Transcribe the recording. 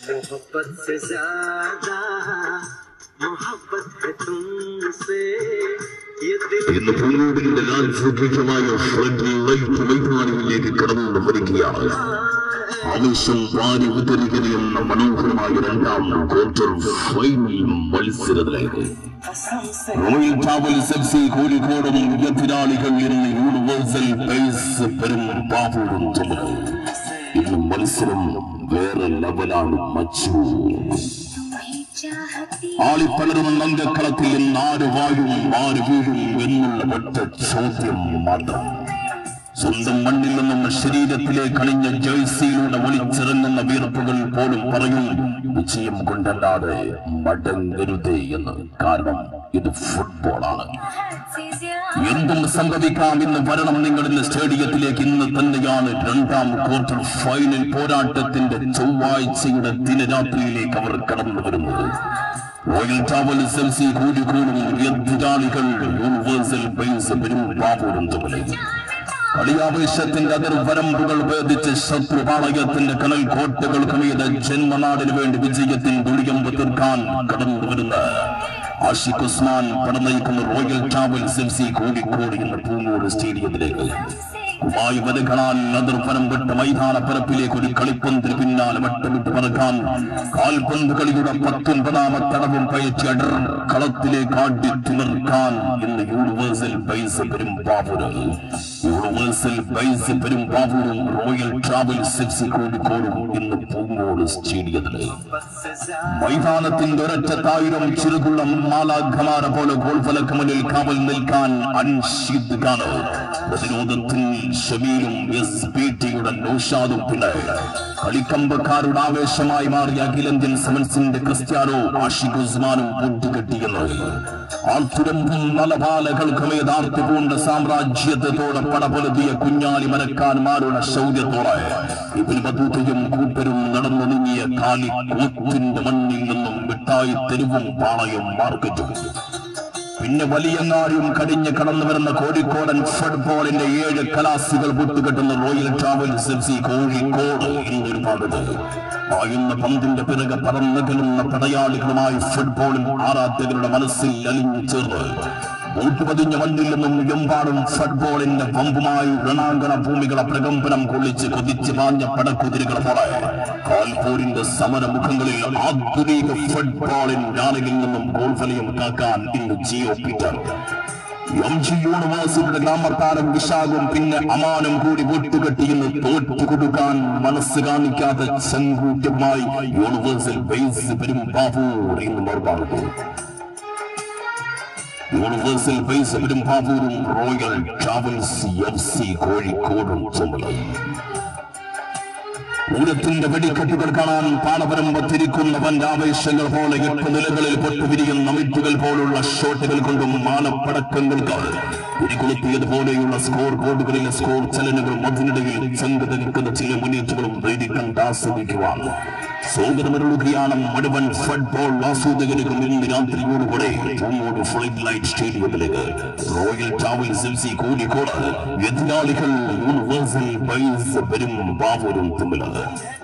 मोहब्बत से ज्यादा मोहब्बत है तुमसे ये दिल ഇന്ന് പൂങ്കോടിന്റെ രാജ്യമായ ഫ്ലഡ് ലൈറ്റ് മൈതാനിയിലേക്ക് കടന്നു വരികയാണ് ആവശ്യം വാരി ഉദ്ധരിക്കുന്ന മനോഹരമായ രണ്ടാം ക്വാർട്ടർ ഫൈനൽ മത്സരത്തിലേക്ക് कसम से റോയൽ ട്രാവൽസ് എഫ് സി കോഴിക്കോടും എതിരാളികൾ ഇന്ന് യൂണിവേഴ്സൽ ബേസ് പെരും ബാബുവും തമ്മിൽ ഇന്ന് മത്സരം വേറെ ലെവലാണ് മച്ചു ആളിപ്പലരും അംഗക്കളത്തിൽ ഇന്ന് ആര് വായും ആര് വീഴും എന്നുള്ള ഒറ്റ ചോദ്യം മാത്രം സ്വന്തം മണ്ണിൽ നിന്നും ശരീരത്തിലേക്ക് അണിഞ്ഞ ജേഴ്സിയിലൂടെ ഒളിച്ചിറങ്ങുന്ന വീർപ്പുകൾ പോലും പറയും വിജയം കൊണ്ടല്ലാതെ മടങ്ങരുതേ എന്ന് കാരണം ഇത് ഫുട്ബോളാണ് എന്തും സംഭവിക്കാം ഇന്ന് വരണം നിങ്ങൾ ഇന്ന് സ്റ്റേഡിയത്തിലേക്ക് ഇന്ന് തന്നെയാണ് രണ്ടാം ക്വാർട്ടർ ഫൈനൽ പോരാട്ടത്തിന്റെ ചൊവ്വാഴ്ചയുടെ ദിനരാത്രിയിലേക്ക് അവർ കടന്നു വരുന്നത് റോയൽ ട്രാവൽസ് എൽ സി കോഴിക്കോടും എതിരാളികൾ യൂണിവേഴ്സൽ ബേസ് പെരുമ്പാവൂരും തമ്മിലേക്ക് കളിയാവേശത്തിന്റെ അതിർവരമ്പുകൾ ഭേദിച്ച് ശത്രുപാളയത്തിന്റെ കനൽ കോട്ടകൾക്കുമീത് ജന്മനാടിന് വേണ്ടി വിജയത്തിൻ തുളിയമ്പ് തീർക്കാൻ കടന്നു വരുന്ന ആഷിഖ് ഉസ്മാൻ പടനയിക്കുന്ന Royal Travels L C Kozhikode എന്ന പൂങ്ങോട് സ്റ്റേഡിയത്തിലേക്ക് വായുവലകളാൽ അതിർഫലം വിട്ട മൈതാന പരപ്പിലേക്ക് ഒരു കളിപ്പന്തിന് പിന്നാലെ വട്ടമിട്ട് പറക്കാൻ കാൽപന്ത് കളിയുടെ പത്തൊൻപതാമത്തടവും പയറ്റി അടർ കളത്തിലേക്ക് ആടി തിമിർക്കാൻ ഇന്ന് Universal Boys Perumbavoor Universal Boys പെരുമ്പാവൂരും റോയൽ ട്രാവൽസ് എഫ് സി കോഴിക്കോടും ഇന്ന് പൂങ്ങോട് സ്റ്റേഡിയത്തില് से ज्यादा മൈതാനത്തിന്റെ ഒരറ്റത്തായിരം ചിറുകുള്ള മാലാഖമാര പോലെ ഗോൾഫലക്ക് മുന്നിൽ കാവൽ നിൽക്കാൻ അൻഷിദ് ഖാന് പ്രതിരോധത്തിൽ ഷമീലും എസ് പി ടിയുടെ നൌഷാദും പിന്നെ കളിക്കമ്പക്കാരുടെ ആവേശമായി മാറിയ അഖിലേന്ത്യൻ സെവൻസിന്റെ ക്രിസ്ത്യാനോ ആഷിഖ് ഉസ്മാനും പൊട്ടുകെട്ടിയെന്ന് ആർത്തുരമ്പും മലപാലകൾക്കും യഥാർത്ഥ പൂണ്ട സാമ്രാജ്യത്തോടെ പടപൊലുതിയ കുഞ്ഞാലി മരക്കാന്മാരുടെ ശൗര്യത്തോടെ ഇബിൻ ബദൂത്തയും കൂട്ടരും നടന്നു നീങ്ങിയ കാലി കൂത്തിന്റെ മണ്ണിൽ നിന്നും മിഠായി തെരുവും പാളയും മാർക്കറ്റും പിന്നെ വലിയങ്ങാടിയും കടിഞ്ഞ് കടന്നു വരുന്ന കോഴിക്കോടൻ ഫുട്ബോളിന്റെ ഏഴ് കലാസികൾ പൊട്ടുകെട്ടുന്ന Royal Travels F C Kozhikode എന്നൊരു ഭാഗത്ത് ആയുന്ന പന്തിന്റെ പിറകെ പറന്നകലുന്ന പടയാളികളുമായി ഫുട്ബോളിൽ ആരാധകരുടെ മനസ്സിൽ അലിഞ്ഞു ചേർന്ന് ബൂട്ട് പതിഞ്ഞ മണ്ണിൽ നിന്നും എമ്പാടും ഫുട്ബോളിന്റെ പമ്പുമായി രണാങ്കണ ഭൂമികളെ പ്രകമ്പനം കൊള്ളിച്ച് കൊതിച്ച് പാഞ്ഞ പടക്കുതിരികളെ പോലെ കാൽപൂരിന്റെ സമരമുഖങ്ങളിൽ ആധുനിക ഫുട്ബോളിൻ ഞാനയിൽ നിന്നും ഗോൾ വലയം കാക്കാൻ ഇന്ന് ജിയോ പീറ്റർ എം ജി യൂണിവേഴ്സിറ്റിയുടെ ഗ്രാമത്താരം വിശാഖും പിന്നെ അമാനും കൂടി വിട്ടുകെട്ടിയെന്ന് തോറ്റു കൊടുക്കാൻ മനസ്സ് കാണിക്കാത്ത ചെങ്കൂറ്റമായി യൂണിവേഴ്സൽ ബേസ് പെരുമ്പാവൂർ എന്ന് മറുപാടുന്നു യൂണിവേഴ്സൽ ബേസ് പെരുമ്പാവൂരും റോയൽ ട്രാവൽസ് എഫ് സി കോഴിക്കോടും ചുമതല പൂരത്തിന്റെ വെടിക്കെട്ടുകൾ കാണാൻ പാണപരമ്പത്തിരിക്കുന്നവന്റെ ആവേശങ്ങൾ പോലെ എട്ട് നിലകളിൽ പൊട്ടുപിരിയുന്ന മിറ്റുകൾ പോലുള്ള ഷോട്ടുകൾ കൊണ്ടും മാനപ്പടക്കങ്ങൾക്ക് ഉരുകൊളുത്തിയതുപോലെയുള്ള സ്കോർ ബോർഡുകളിലെ സ്കോർ ചലനങ്ങളും അതിനിടയിൽ ചങ്കത നിൽക്കുന്ന ചില മുന്നേറ്റങ്ങളും വേദി കണ്ട് ആസ്വദിക്കുവാൻ സ്വാഗതമരുളുകയാണ് മുഴുവൻ ഫുട്ബോൾ ആസ്വാദകർക്കും ഇന്ന് രാത്രിയോടുകൂടെ പൂങ്ങോട് ഫ്ലൈറ്റ് ലൈറ്റ് സ്റ്റേഡിയത്തിലേക്ക് Royal Travels L C Kozhikode എതിരാളികൾ യൂണിവേഴ്സൽ ബൈസ് പെരും ബാവൂരും തമ്മിലാണ്